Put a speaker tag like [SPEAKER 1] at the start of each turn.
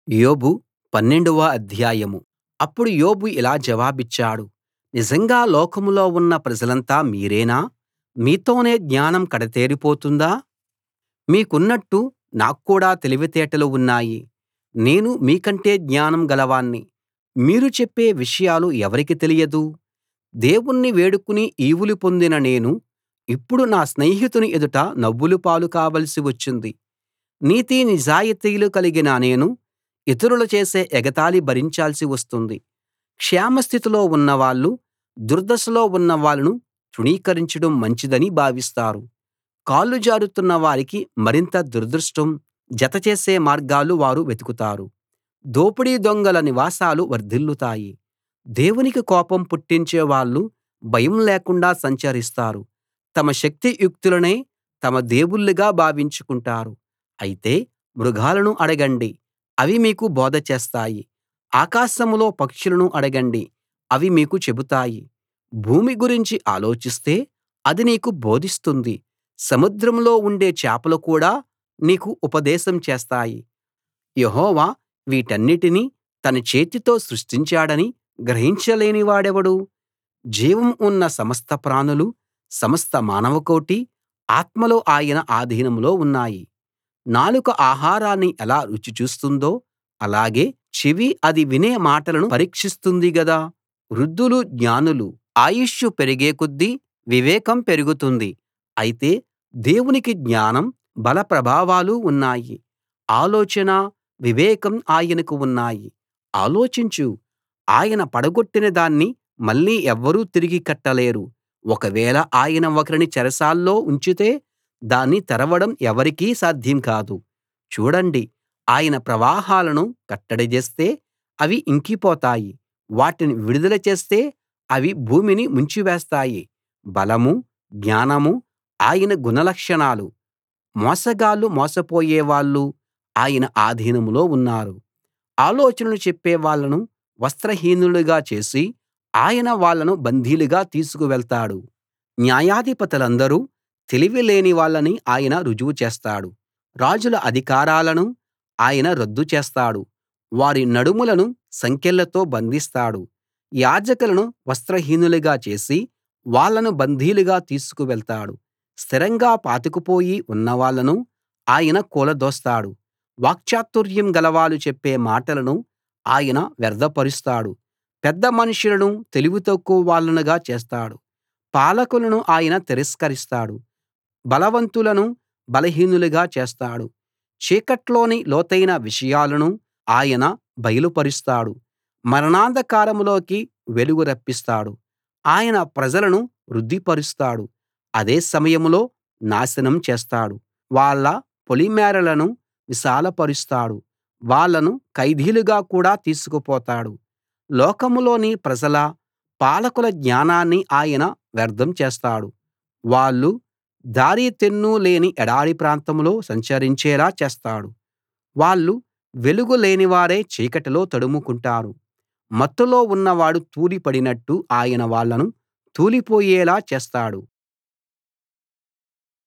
[SPEAKER 1] యోబు పన్నెండవ అధ్యాయం అప్పుడు యోబు ఇలా జవాబిచ్చాడు నిజంగా లోకంలో ఉన్న ప్రజలంతా మీరేనా మీతోనే జ్ఞానం కడతేరిపోతుందా మీకున్నట్టు నాక్కూడా తెలివితేటలు ఉన్నాయి నేను మీకంటే జ్ఞానం గలవాణ్ణి మీరు చెప్పే విషయాలు ఎవరికి తెలియదు దేవుణ్ణి వేడుకుని ఈవులు పొందిన నేను ఇప్పుడు నా స్నేహితుని ఎదుట నవ్వుల పాలు కావాల్సి వచ్చింది నీతి నిజాయితీలు కలిగిన నేను ఇతరులు చేసే ఎగతాళి భరించాల్సి వస్తుంది క్షేమస్థితిలో ఉన్నవాళ్ళు దుర్దశలో ఉన్న వాళ్ళను తృణీకరించడం మంచిదని భావిస్తారు కాళ్ళు జారుతున్న వారికి మరింత దురదృష్టం జతచేసే మార్గాలు వారు వెతుకుతారు దోపిడీ దొంగల నివాసాలు వర్ధిల్లుతాయి దేవునికి కోపం పుట్టించే వాళ్ళు భయం లేకుండా సంచరిస్తారు తమ శక్తియుక్తులనే తమ దేవుళ్ళుగా భావించుకుంటారు అయితే మృగాలను అడగండి అవి మీకు బోధ చేస్తాయి ఆకాశంలో పక్షులను అడగండి అవి మీకు చెబుతాయి భూమి గురించి ఆలోచిస్తే అది నీకు బోధిస్తుంది సముద్రంలో ఉండే చేపలు కూడా నీకు ఉపదేశం చేస్తాయి యెహోవా వీటన్నిటినీ తన చేతితో సృష్టించాడని గ్రహించలేని వాడెవడు జీవం ఉన్న సమస్త ప్రాణులు సమస్త మానవకోటి ఆత్మలు ఆయన ఆధీనంలో ఉన్నాయి నాలుక ఆహారాన్ని ఎలా రుచి చూస్తుందో అలాగే చెవి అది వినే మాటలను పరీక్షిస్తుంది గదా వృద్ధులు జ్ఞానులు ఆయుష్షు పెరిగే కొద్దీ వివేకం పెరుగుతుంది అయితే దేవునికి జ్ఞానం బల ప్రభావాలు ఉన్నాయి ఆలోచన వివేకం ఆయనకు ఉన్నాయి ఆలోచించు ఆయన పడగొట్టిన దాన్ని మళ్ళీ ఎవ్వరూ తిరిగి కట్టలేరు ఒకవేళ ఆయన ఒకరిని చెరసాల్లో ఉంచితే దాన్ని తెరవడం ఎవరికీ సాధ్యం కాదు చూడండి ఆయన ప్రవాహాలను కట్టడి చేస్తే అవి ఇంకిపోతాయి వాటిని విడుదల చేస్తే అవి భూమిని ముంచివేస్తాయి బలమూ జ్ఞానమూ ఆయన గుణలక్షణాలు మోసగాళ్ళు మోసపోయేవాళ్ళు ఆయన ఆధీనంలో ఉన్నారు ఆలోచనలు చెప్పే వాళ్ళను వస్త్రహీనులుగా చేసి ఆయన వాళ్ళను బందీలుగా తీసుకువెళ్తాడు న్యాయాధిపతులందరూ తెలివి లేని వాళ్ళని ఆయన రుజువు చేస్తాడు రాజుల అధికారాలను ఆయన రద్దు చేస్తాడు వారి నడుములను సంకెళ్లతో బంధిస్తాడు యాజకులను వస్త్రహీనులుగా చేసి వాళ్ళను బందీలుగా తీసుకువెళ్తాడు స్థిరంగా పాతుకుపోయి ఉన్నవాళ్ళను ఆయన కూలదోస్తాడు వాక్చాతుర్యం గలవాళ్ళు చెప్పే మాటలను ఆయన వ్యర్థపరుస్తాడు పెద్ద మనుషులను తెలివి తక్కువ వాళ్ళనుగా చేస్తాడు పాలకులను ఆయన తిరస్కరిస్తాడు బలవంతులను బలహీనులుగా చేస్తాడు చీకట్లోని లోతైన విషయాలను ఆయన బయలుపరుస్తాడు మరణాంధకారంలోకి వెలుగు రప్పిస్తాడు ఆయన ప్రజలను వృద్ధిపరుస్తాడు అదే సమయంలో నాశనం చేస్తాడు వాళ్ళ పొలిమేరలను విశాలపరుస్తాడు వాళ్ళను ఖైదీలుగా కూడా తీసుకుపోతాడు లోకంలోని ప్రజల పాలకుల జ్ఞానాన్ని ఆయన వ్యర్థం చేస్తాడు వాళ్ళు దారి తెన్ను లేని ఎడారి ప్రాంతంలో సంచరించేలా చేస్తాడు వాళ్ళు వెలుగు లేనివారై చీకటిలో తడుముకుంటారు మత్తులో ఉన్నవాడు తూలి పడినట్టు ఆయన వాళ్ళను తూలిపోయేలా చేస్తాడు